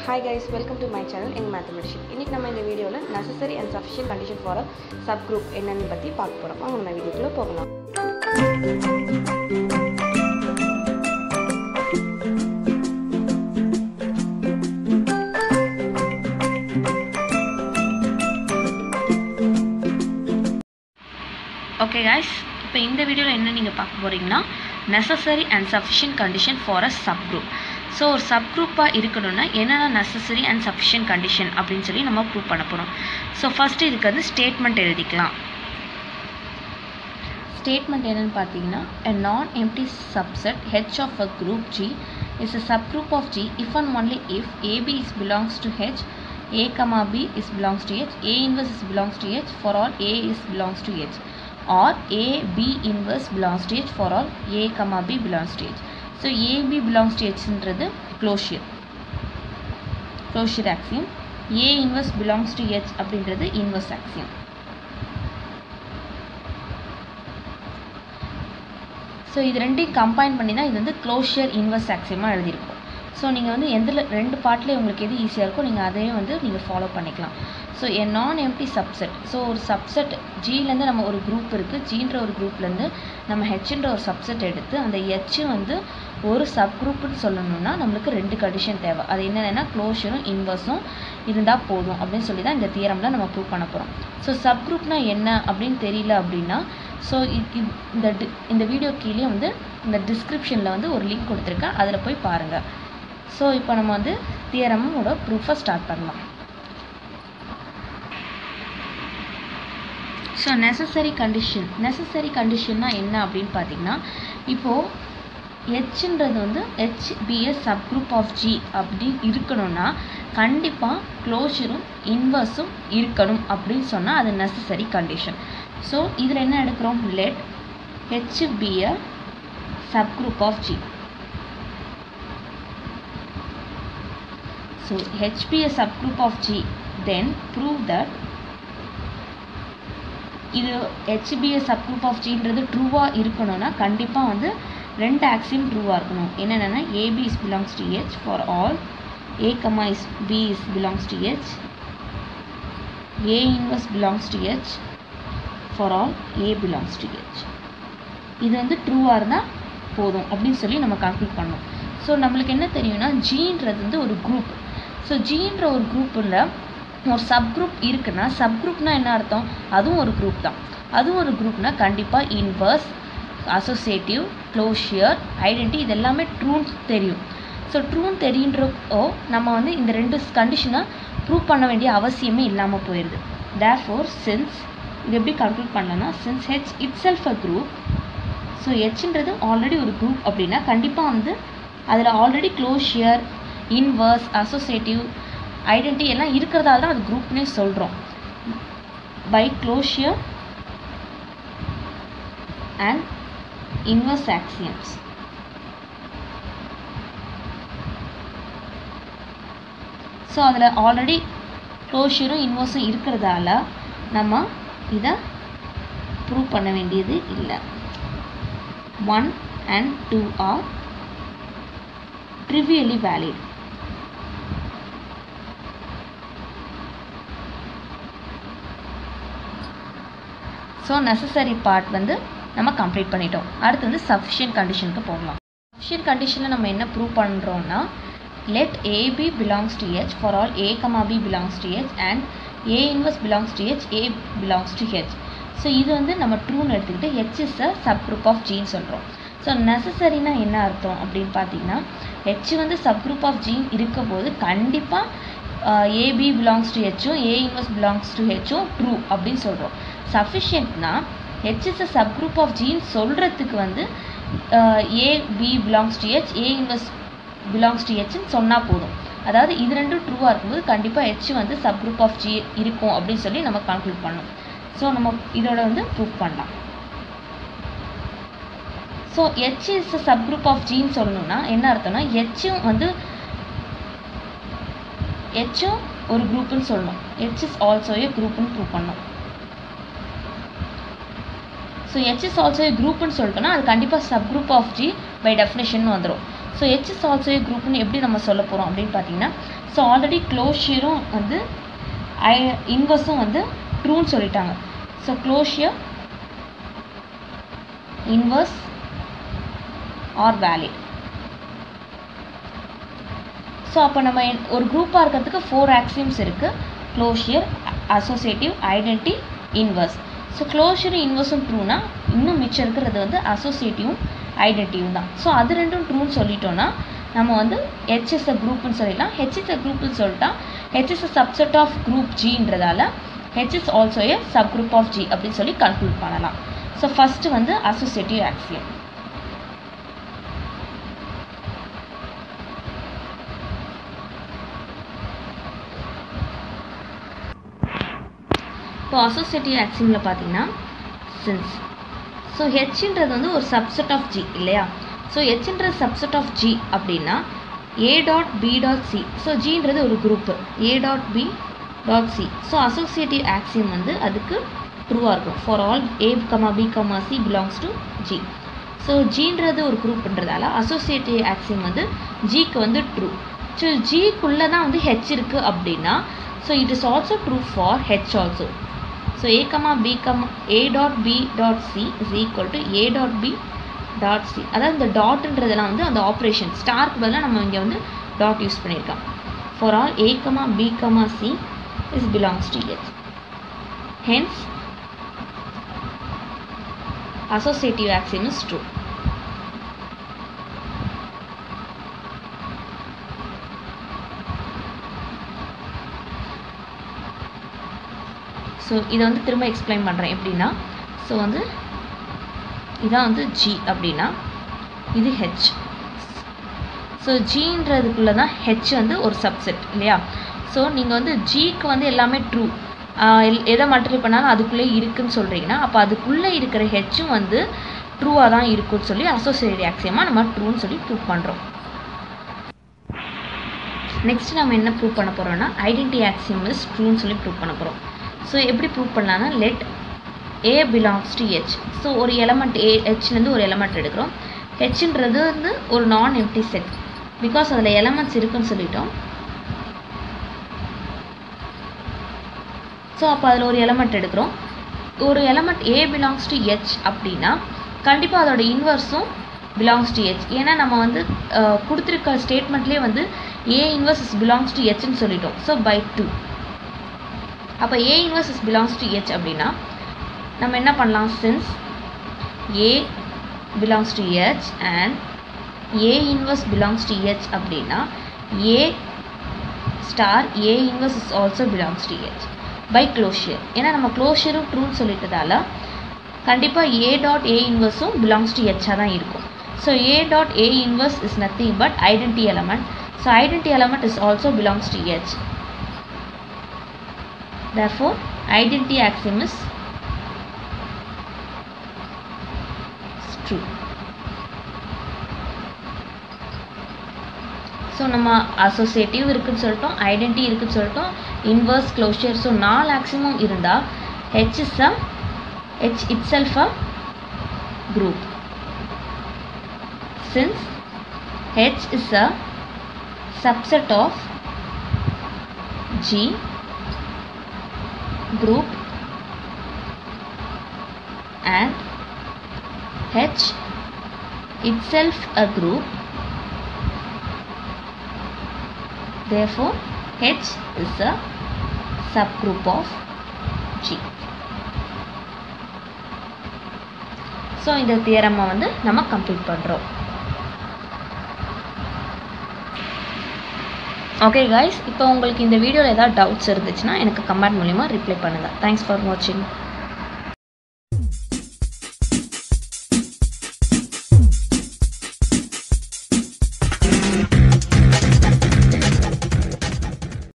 Hi guys welcome to my channel young mathematician இன்றைக்கி நம்ம இந்த வீடியோவில் necessary and sufficient condition for a subgroup என்னன்னு பற்றி பார்க்க போகிறோம் வாங்க நம்ம வீடியோக்குள்ளே போகலாம் ஓகே guys இப்போ இந்த வீடியோவில் என்ன நீங்கள் பார்க்க போகிறீங்கன்னா necessary and sufficient condition for a subgroup so ஒரு சப் குரூப்பாக இருக்கணும்னா என்னென்ன நெசசரி அண்ட் சஃபிஷியன்ட் கண்டிஷன் அப்படின்னு சொல்லி நம்ம ப்ரூவ் பண்ண போகிறோம் ஸோ ஃபஸ்ட்டு இதுக்கு வந்து ஸ்டேட்மெண்ட் எழுதிக்கலாம் ஸ்டேட்மெண்ட் என்னன்னு பார்த்தீங்கன்னா a non-empty subset h of a group G is a subgroup of G if and only if AB is belongs to H, A comma B is belongs to H, A inverse is belongs to H for all A is belongs to H or A B inverse belongs to H for all A comma B belongs to H. So AB belongs to Hன்றது closure closure axiom A inverse belongs to H அப்படின்றது inverse axiom so இது ரெண்டையும் combine பண்ணி தான் இது வந்து closure inverse ஆக்சியமாக எழுதியிருக்கும் so நீங்கள் வந்து எந்த ரெண்டு பார்ட்லேயே உங்களுக்கு எது ஈஸியாக இருக்கோ நீங்கள் அதையும் வந்து நீங்கள் ஃபாலோ பண்ணிக்கலாம் so a non empty subset so ஒரு சப்செட் ஜிலேருந்து நம்ம ஒரு குரூப் இருக்குது ஜின்ற ஒரு குரூப்லேருந்து நம்ம ஹெச்ன்ற ஒரு சப்செட் எடுத்து அந்த ஹெச் வந்து ஒரு சப் குரூப்னு சொல்லணும்னா நம்மளுக்கு ரெண்டு கண்டிஷன் தேவை அது என்னென்னா க்ளோஷரும் இன்வர்ஸும் இருந்தால் போதும் அப்படின்னு சொல்லி தான் இந்த தியரமில் நம்ம ப்ரூவ் பண்ண போகிறோம் ஸோ சப் குரூப்னா என்ன அப்படின்னு தெரியல அப்படின்னா ஸோ இந்த டி இந்த வீடியோ கீழே வந்து இந்த டிஸ்கிரிப்ஷனில் வந்து ஒரு லிங்க் கொடுத்துருக்கேன் அதில் போய் பாருங்கள் ஸோ இப்போ நம்ம வந்து தியரமோட ப்ரூஃபை ஸ்டார்ட் பண்ணலாம் ஸோ நெசசரி கண்டிஷன் நெசசரி கண்டிஷன்னா என்ன அப்படின்னு பார்த்தீங்கன்னா இப்போது ஹெச்ன்றது வந்து H B S subgroup of G அப்படி இருக்கணும்னா கண்டிப்பாக க்ளோஷரும் இன்வர்ஸும் இருக்கணும் அப்படின்னு சொன்னால் அது நெசசரி கண்டிஷன் ஸோ இதில் என்ன எடுக்கிறோம் let H be a subgroup of G so H be a subgroup of G then prove that இது ஹெச்பிஎ சப் குரூப் ஆஃப் ஜின்றது ட்ரூவாக இருக்கணும்னா கண்டிப்பாக வந்து ரெண்டு ஆக்சியம் ட்ரூவாக இருக்கணும் என்னென்னா AB is belongs to H for all A comma is B is belongs to H A inverse belongs to H for all A belongs to H இது வந்து ட்ரூவாக இருந்தால் போதும் அப்படின்னு சொல்லி நம்ம கன்க்ளூட் பண்ணோம் ஸோ நம்மளுக்கு என்ன தெரியும்னா ஜீன்றது வந்து ஒரு குரூப் ஸோ ஜீன்ற ஒரு குரூப்பில் ஒரு சப் குரூப் இருக்குன்னா சப் குரூப்னால் என்ன அர்த்தம் அதுவும் ஒரு குரூப் தான் அதுவும் ஒரு குரூப்னால் கண்டிப்பாக இன்வர்ஸ் அசோசியேட்டிவ் க்ளோஷியர் ஐடென்டி இது எல்லாமே ட்ரூன்னு தெரியும் ஸோ ட்ரூன்னு தெரியுன்றப்போ நம்ம வந்து இந்த ரெண்டு கண்டிஷனை ப்ரூவ் பண்ண வேண்டிய அவசியமே இல்லாமல் போயிடுது தேர் ஃபோர் சின்ஸ் இது எப்படி கன்க்ளூட் பண்ணலன்னா since H itself a group so ஹெச்ன்றது ஆல்ரெடி ஒரு குரூப் அப்படின்னா கண்டிப்பாக வந்து அதில் already closure inverse associative identity எல்லாம் இருக்கிறதால தான் அது குரூப்னே சொல்கிறோம் by closure and inverse axioms so அதில் ஆல்ரெடி க்ளோஷரும் இன்வர்ஸும் இருக்கிறதால நம்ம இதை ப்ரூவ் பண்ண வேண்டியது இல்லை one and two are trivially valid so necessary part வந்து நம்ம கம்ப்ளீட் பண்ணிட்டோம் அடுத்து வந்து சஃபிஷியன்ட் கண்டிஷனுக்கு போகலாம் சஃபிஷியன்ட் கண்டிஷனில் நம்ம என்ன ப்ரூவ் பண்ணுறோம்னா let AB belongs to H for all A comma B belongs to H and A inverse belongs to H A belongs to H so இது வந்து நம்ம ட்ரூன்னு எடுத்துக்கிட்டு H is a subgroup of ஜின்னு சொல்கிறோம் so நெசசரினா என்ன அர்த்தம் அப்படின்னு பார்த்தீங்கன்னா ஹெச் வந்து சப் குரூப் ஆஃப் ஜீன் இருக்க போது கண்டிப்பாக ஏபி பிலாங்ஸ் டு ஹெச்சும் ஏ இன்வர்ஸ் பிலாங்ஸ் டு ஹெச்சும் ட்ரூ அப்படின்னு சொல்கிறோம் சஃபிஷியன்ட்னா H is a subgroup of ஜீன் சொல்கிறதுக்கு வந்து A B belongs to H A inverse belongs to ஹெச்னு சொன்னால் போதும் அதாவது இது ரெண்டும் ட்ரூவாக இருக்கும்போது கண்டிப்பாக ஹெச் வந்து சப் குரூப் ஆஃப் ஜி இருக்கும் அப்படின்னு சொல்லி நம்ம கன்க்ளூட் பண்ணோம் ஸோ நம்ம இதோட வந்து ப்ரூவ் பண்ணலாம் so H is subgroup of ஜின்னு சொல்லணும்னா என்ன அர்த்தம்னா ஹெச்சும் வந்து ஹெச்சும் ஒரு குரூப்புன்னு சொல்லணும் ஹெச் இஸ் ஆல்சோ ஏ குரூப்புன்னு ப்ரூவ் பண்ணோம் so H is also a குரூப்புன்னு சொல்லிட்டோம்னா அது கண்டிப்பாக subgroup of G by definition வந்துடும் so H is also a குரூப்னு எப்படி நம்ம சொல்ல போகிறோம் அப்படின்னு பார்த்தீங்கன்னா ஸோ ஆல்ரெடி க்ளோஷியரும் வந்து ஐ இன்வர்ஸும் வந்து ட்ரூன்னு சொல்லிட்டாங்க so closure inverse are valid so அப்போ நம்ம என்- ஒரு குரூப்பாக இருக்கிறதுக்கு ஃபோர் ஆக்சியம்ஸ் இருக்குது closure associative identity inverse so closure இன்வர்ஸும் ட்ரூனா இன்னும் மிச்சம் இருக்கிறது வந்து அசோசியேட்டிவும் ஐடென்டிவும் தான் ஸோ அது ரெண்டும் ட்ரூன்னு சொல்லிட்டோன்னா நம்ம வந்து ஹெச்எஸ் அ குரூப்னு சொல்லிடலாம் ஹெச்எஸ் அ குரூப்னு சொல்லிட்டா H's a subset of group ஜின்றதால H is also a subgroup of G அப்படின்னு சொல்லி கன்க்ளூட் பண்ணலாம் ஸோ ஃபஸ்ட்டு வந்து அசோசியேட்டிவ் ஆக்சியம் இப்போ அசோசியேட்டிவ் ஆக்சியமில் பார்த்தீங்கன்னா சின்ஸ் ஸோ ஹெச்ன்றது வந்து ஒரு சப்செட் ஆஃப் ஜி இல்லையா ஸோ ஹெச்ன்றது சப்செட் ஆஃப் ஜி அப்படின்னா A dot B dot C so ஜின்றது ஒரு group A dot B dot C so associative axiom வந்து அதுக்கு ட்ரூவாக இருக்கும் for all A comma B comma C belongs to G so ஜின்றது ஒரு குரூப்ன்றதால அசோசியேட்டிவ் ஆக்சியம் வந்து ஜிக்கு வந்து ட்ரூ ஸோ ஜிக்குள்ளே தான் வந்து ஹெச் இருக்குது அப்படின்னா so it is also true for H also so A comma B comma A dot B dot C is equal to A dot B dot C அதாவது இந்த டாட்ன்றதெல்லாம் வந்து அந்த ஆப்ரேஷன் ஸ்டார்க்கு பதிலாக நம்ம இங்கே வந்து டாட் யூஸ் பண்ணியிருக்கோம் for all A comma B comma C is belongs to H hence associative axiom is true. So இதை வந்து திரும்ப எக்ஸ்பிளைன் பண்ணுறேன் எப்படின்னா ஸோ வந்து இதான் வந்து ஜி அப்படின்னா இது ஹெச் ஸோ ஜின்றதுக்குள்ளே தான் ஹெச் வந்து ஒரு சப்செட் இல்லையா ஸோ நீங்கள் வந்து ஜிக்கு வந்து எல்லாமே ட்ரூ எதை மல்டிப்ளை பண்ணாலும் அதுக்குள்ளே இருக்குன்னு சொல்கிறீங்கன்னா அப்போ அதுக்குள்ளே இருக்கிற ஹெச்சும் வந்து ட்ரூவாக தான் இருக்கும்னு சொல்லி அசோசியேட் ஆக்சியமாக நம்ம ட்ரூன்னு சொல்லி ப்ரூவ் பண்ணுறோம் நெக்ஸ்ட் நம்ம என்ன ப்ரூவ் பண்ண போகிறோம்னா ஐடென்டி ஆக்சியம் இஸ் ட்ரூன்னு சொல்லி ப்ரூவ் பண்ண போகிறோம் ஸோ எப்படி ப்ரூவ் பண்ணலாம்னா let A belongs to H so ஒரு எலமெண்ட் ஏ ஹெச்லேருந்து ஒரு எலமெண்ட் எடுக்கிறோம் ஹெச்ன்றது வந்து ஒரு நான் எம்டி செட் பிகாஸ் அதில் எலமெண்ட்ஸ் இருக்குன்னு சொல்லிட்டோம் ஸோ அப்போ அதில் ஒரு எலமெண்ட் எடுக்கிறோம் ஒரு element A belongs to H அப்படின்னா கண்டிப்பாக அதோட இன்வர்ஸும் பிலாங்ஸ் டு ஹெச் ஏன்னா நம்ம வந்து அஹ், கொடுத்துருக்க ஸ்டேட்மெண்ட்லேயே வந்து A inverse is belongs to ஹெச்னு சொல்லிட்டோம் ஸோ பை டூ அப்போ A inverse is belongs to H அப்படின்னா நம்ம என்ன பண்ணலாம் since A belongs to H and A inverse belongs to H அப்படின்னா A star A inverse is also belongs to H by closure ஏன்னா நம்ம க்ளோஷியரும் ட்ரூன்னு சொல்லிட்டதால கண்டிப்பாக ஏ டாட் ஏ இன்வர்ஸும் பிலாங்ஸ் டு ஹெச்சாக தான் இருக்கும் so A dot A inverse is nothing but identity element so identity element is also belongs to H therefore identity axiom is true so நம்ம அசோசியேட்டிவ் இருக்குன்னு சொல்லிட்டோம் ஐடென்டி இருக்குன்னு சொல்லிட்டோம் inverse closure so நாலு ஆக்சிமும் இருந்தால் H is a H itself a group since H is a subset of G group and H itself a group therefore H is a subgroup of G so இந்த தியரமை வந்து நம்ம complete பண்ணுறோம் okay guys இப்போ உங்களுக்கு இந்த வீடியோவில் ஏதாவது டவுட்ஸ் இருந்துச்சுன்னா எனக்கு கமெண்ட் மூலிமா ரிப்ளை பண்ணுங்கள் தேங்க்ஸ் ஃபார் வாட்சிங்